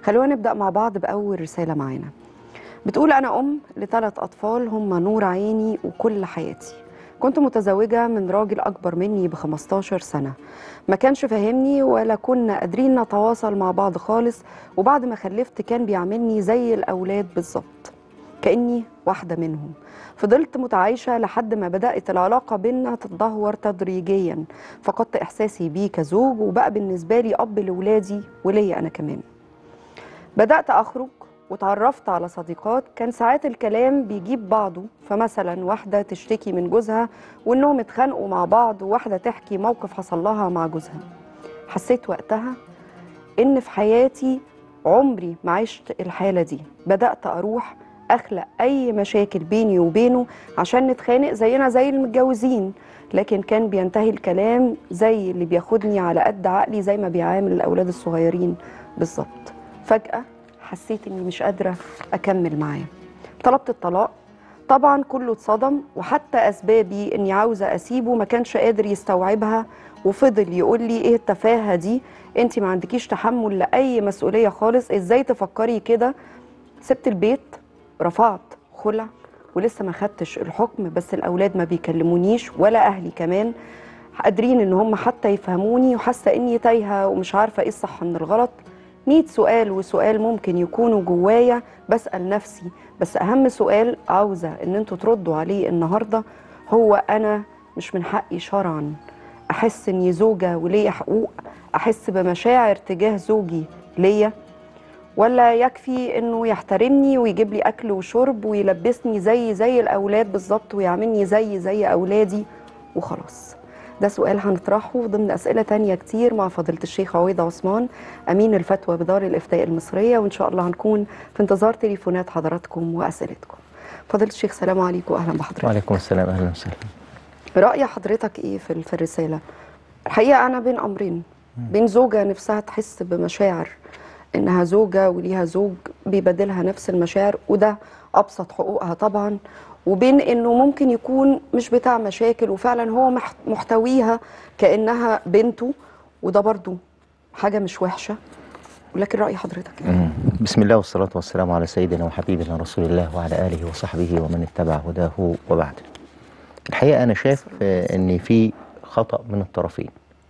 خلونا نبدأ مع بعض بأول رسالة معانا بتقول أنا أم لثلاث أطفال هم نور عيني وكل حياتي كنت متزوجة من راجل أكبر مني ب 15 سنة ما كانش فاهمني ولا كنا قادرين نتواصل مع بعض خالص وبعد ما خلفت كان بيعاملني زي الأولاد بالظبط كأني واحدة منهم فضلت متعايشة لحد ما بدأت العلاقة بينا تتدهور تدريجيا فقدت إحساسي بيه كزوج وبقى بالنسبة لي أب لولادي وليا أنا كمان بدأت أخرج وتعرفت على صديقات كان ساعات الكلام بيجيب بعضه فمثلا واحدة تشتكي من جوزها وإنهم اتخانقوا مع بعض وواحدة تحكي موقف حصل لها مع جوزها حسيت وقتها إن في حياتي عمري ما عشت الحالة دي بدأت أروح أخلق أي مشاكل بيني وبينه عشان نتخانق زينا زي المتجوزين لكن كان بينتهي الكلام زي اللي بياخدني على قد عقلي زي ما بيعامل الأولاد الصغيرين بالظبط فجأة حسيت إني مش قادرة أكمل معاه طلبت الطلاق طبعا كله اتصدم وحتى أسبابي إني عاوزة أسيبه ما كانش قادر يستوعبها وفضل يقول لي إيه التفاهة دي أنت ما عندكيش تحمل لأي مسؤولية خالص إزاي تفكري كده سبت البيت رفعت خلع ولسه ما خدتش الحكم بس الاولاد ما بيكلمونيش ولا اهلي كمان قادرين ان هم حتى يفهموني وحاسه اني تايهه ومش عارفه ايه الصح من الغلط 100 سؤال وسؤال ممكن يكونوا جوايا بسال نفسي بس اهم سؤال عاوزه ان انتوا تردوا عليه النهارده هو انا مش من حقي شرعا احس اني زوجه وليا حقوق احس بمشاعر تجاه زوجي ليا ولا يكفي انه يحترمني ويجيب لي اكل وشرب ويلبسني زي زي الاولاد بالظبط ويعاملني زي زي اولادي وخلاص ده سؤال هنطرحه ضمن اسئله تانية كتير مع فضيله الشيخ عويضه عثمان امين الفتوى بدار الافتاء المصريه وان شاء الله هنكون في انتظار تليفونات حضراتكم واسئلتكم فضيله الشيخ سلام عليكم واهلا بحضرتك وعليكم السلام اهلا وسهلا راي حضرتك ايه في في الرساله الحقيقه انا بين امرين بين زوجه نفسها تحس بمشاعر انها زوجه وليها زوج بيبادلها نفس المشاعر وده ابسط حقوقها طبعا وبين انه ممكن يكون مش بتاع مشاكل وفعلا هو مح- محتويها كانها بنته وده برضو حاجه مش وحشه ولكن راي حضرتك مم. بسم الله والصلاة والسلام على سيدنا وحبيبنا رسول الله وعلى آله وصحبه ومن اتبع هداه وبعد الحقيقة أنا شايف آه، أن في خطأ من الطرفين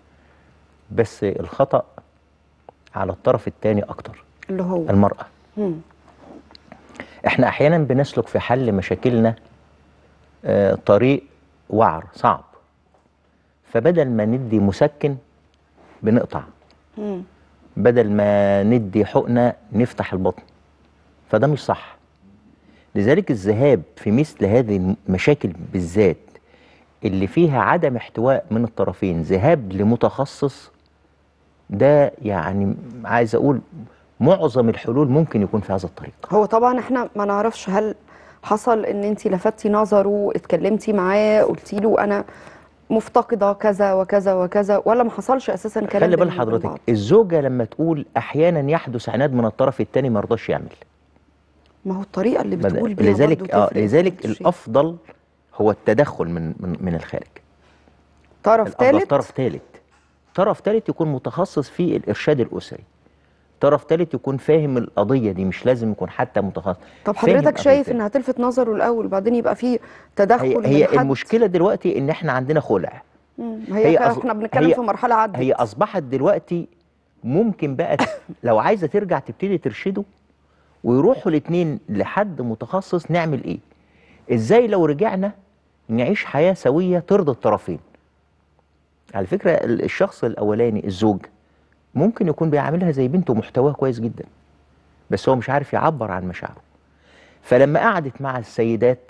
بس الخطأ على الطرف الثاني أكتر اللي هو المرأة مم. احنا أحيانا بنسلك في حل مشاكلنا آه، طريق وعر صعب فبدل ما ندي مسكن بنقطع مم. بدل ما ندي حقنة نفتح البطن فده مش صح لذلك الذهاب في مثل هذه المشاكل بالذات اللي فيها عدم احتواء من الطرفين ذهاب لمتخصص ده يعني عايز اقول معظم الحلول ممكن يكون في هذا الطريق هو طبعا احنا ما نعرفش هل حصل ان انت لفتي نظره اتكلمتي معاه قلتي له انا مفتقده كذا وكذا وكذا ولا ما حصلش اساسا كلام خلي بال بينهم وبين حضرتك بعض؟ الزوجة لما تقول احيانا يحدث عناد من الطرف الثاني ما يرضاش يعمل ما هو الطريقه اللي بدأ- بتقول بيها برضو لذلك اه تفرق في لذلك كل شيء. الافضل هو التدخل من من, من الخارج طرف الأفضل ثالث طرف ثالث طرف ثالث يكون متخصص في الإرشاد الأسري طرف ثالث يكون فاهم القضية دي مش لازم يكون حتى متخصص طب فاهم حضرتك القضية شايف دي. انها تلفت نظره الاول وبعدين يبقى في تدخل هي, من هي حد المشكلة دلوقتي إن إحنا عندنا خلع مم. هي, هي هي أص- احنا بنتكلم هي- في مرحله عدت هي أصبحت دلوقتي ممكن بقى ت- لو عايزة ترجع تبتدي ترشده ويروحوا الاتنين لحد متخصص نعمل إيه؟ إزاي لو رجعنا نعيش حياة سوية ترضي الطرفين؟ على فكرة ال- الشخص الأولاني الزوج ممكن يكون بيعاملها زي بنته محتواه كويس جدا بس هو مش عارف يعبر عن مشاعره فلما قعدت مع السيدات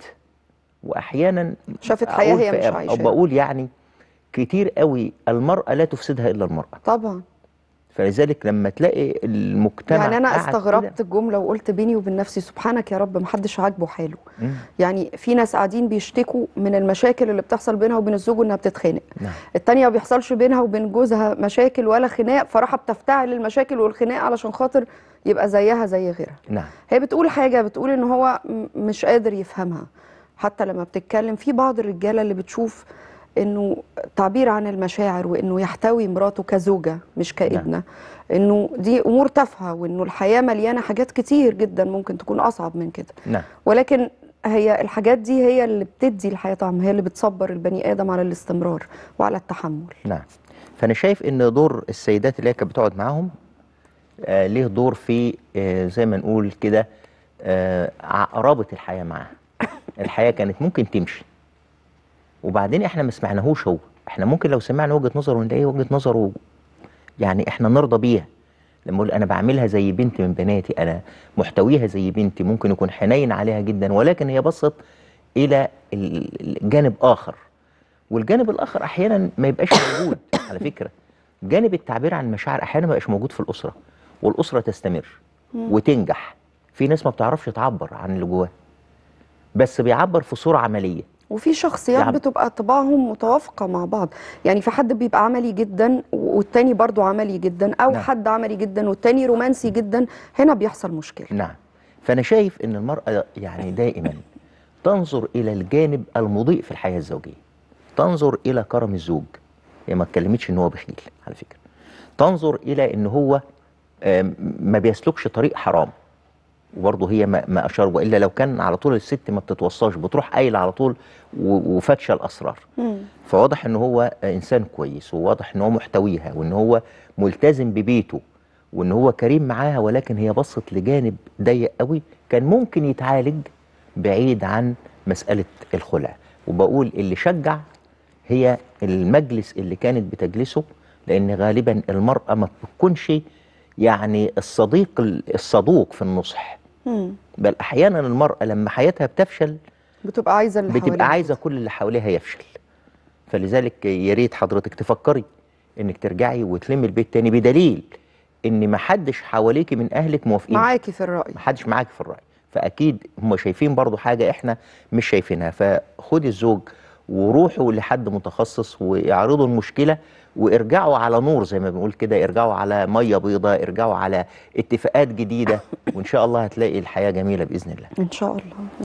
واحيانا شافت حياة أقول هي في- مش أو عايشاها. بقول يعني كتير قوي المرأة لا تفسدها إلا المرأة طبعا فلذلك لما تلاقي المجتمع يعني انا قاعد استغربت كده- الجمله وقلت بيني وبين نفسي سبحانك يا رب محدش عاجبه حاله مم. يعني في ناس قاعدين بيشتكوا من المشاكل اللي بتحصل بينها وبين الزوج وانها بتتخانق نعم التانية ما بيحصلش بينها وبين جوزها مشاكل ولا خناق فراحة بتفتعل المشاكل والخناق علشان خاطر يبقى زيها زي غيرها نعم هي بتقول حاجة بتقول ان هو م- مش قادر يفهمها حتى لما بتتكلم في بعض الرجالة اللي بتشوف انه تعبير عن المشاعر وانه يحتوي مراته كزوجه مش كابنه انه دي امور تافهه وانه الحياه مليانه حاجات كتير جدا ممكن تكون اصعب من كده نعم ولكن هي الحاجات دي هي اللي بتدي الحياه طعم هي اللي بتصبر البني ادم على الاستمرار وعلى التحمل نعم فانا شايف ان دور السيدات اللي هي كانت بتقعد معاهم آه ليه دور في آه زي ما نقول كده آه ع- رابط الحياه معاها الحياه كانت ممكن تمشي وبعدين احنا ما سمعناهوش هو احنا ممكن لو سمعنا وجهه نظره نلاقي وجهه نظره يعني احنا نرضى بيها لما اقول انا بعملها زي بنت من بناتي انا محتويها زي بنتي ممكن يكون حنين عليها جدا ولكن هي بصت الى ال- الجانب اخر والجانب الاخر احيانا ما يبقاش موجود على فكره جانب التعبير عن المشاعر احيانا ما يبقاش موجود في الاسره والاسره تستمر وتنجح في ناس ما بتعرفش تعبر عن اللي جواها بس بيعبر في صوره عمليه وفي شخصيات يعني- بتبقى طباعهم متوافقة مع بعض يعني في حد بيبقى عملي جدا والتاني برضو عملي جدا أو نعم. حد عملي جدا والتاني رومانسي جدا هنا بيحصل مشكلة نعم فأنا شايف إن المرأة يعني دائما تنظر إلى الجانب المضيء في الحياة الزوجية تنظر إلى كرم الزوج هي ما اتكلمتش إن هو بخيل على فكرة تنظر إلى إن هو آم، ما بيسلكش طريق حرام وبرضه هي ما ما أشار وإلا لو كان على طول الست ما بتتوصاش بتروح قايلة على طول و- وفاتشة الأسرار مم. فواضح ان هو انسان كويس وواضح ان هو محتويها وان هو ملتزم ببيته وان هو كريم معاها ولكن هي بصت لجانب ضيق قوي كان ممكن يتعالج بعيد عن مسألة الخلع وبقول اللي شجع هي المجلس اللي كانت بتجلسه لان غالبا المرأة ما بتكونش يعني الصديق الصدوق في النصح مم. بل احيانا المرأة لما حياتها بتفشل بتبقى عايزة اللي حواليها بتبقى عايزه كل اللي حواليها يفشل فلذلك يا ريت حضرتك تفكري انك ترجعي وتلمي البيت تاني بدليل ان ما حدش حواليكي من اهلك موافقين معاكي في الرأي ما حدش معاك في الراي فاكيد هم شايفين برضو حاجه احنا مش شايفينها فخدي الزوج وروحوا لحد متخصص واعرضوا المشكله وارجعوا على نور زي ما بنقول كده ارجعوا على ميه بيضاء ارجعوا على اتفاقات جديده وان شاء الله هتلاقي الحياه جميله باذن الله إن شاء الله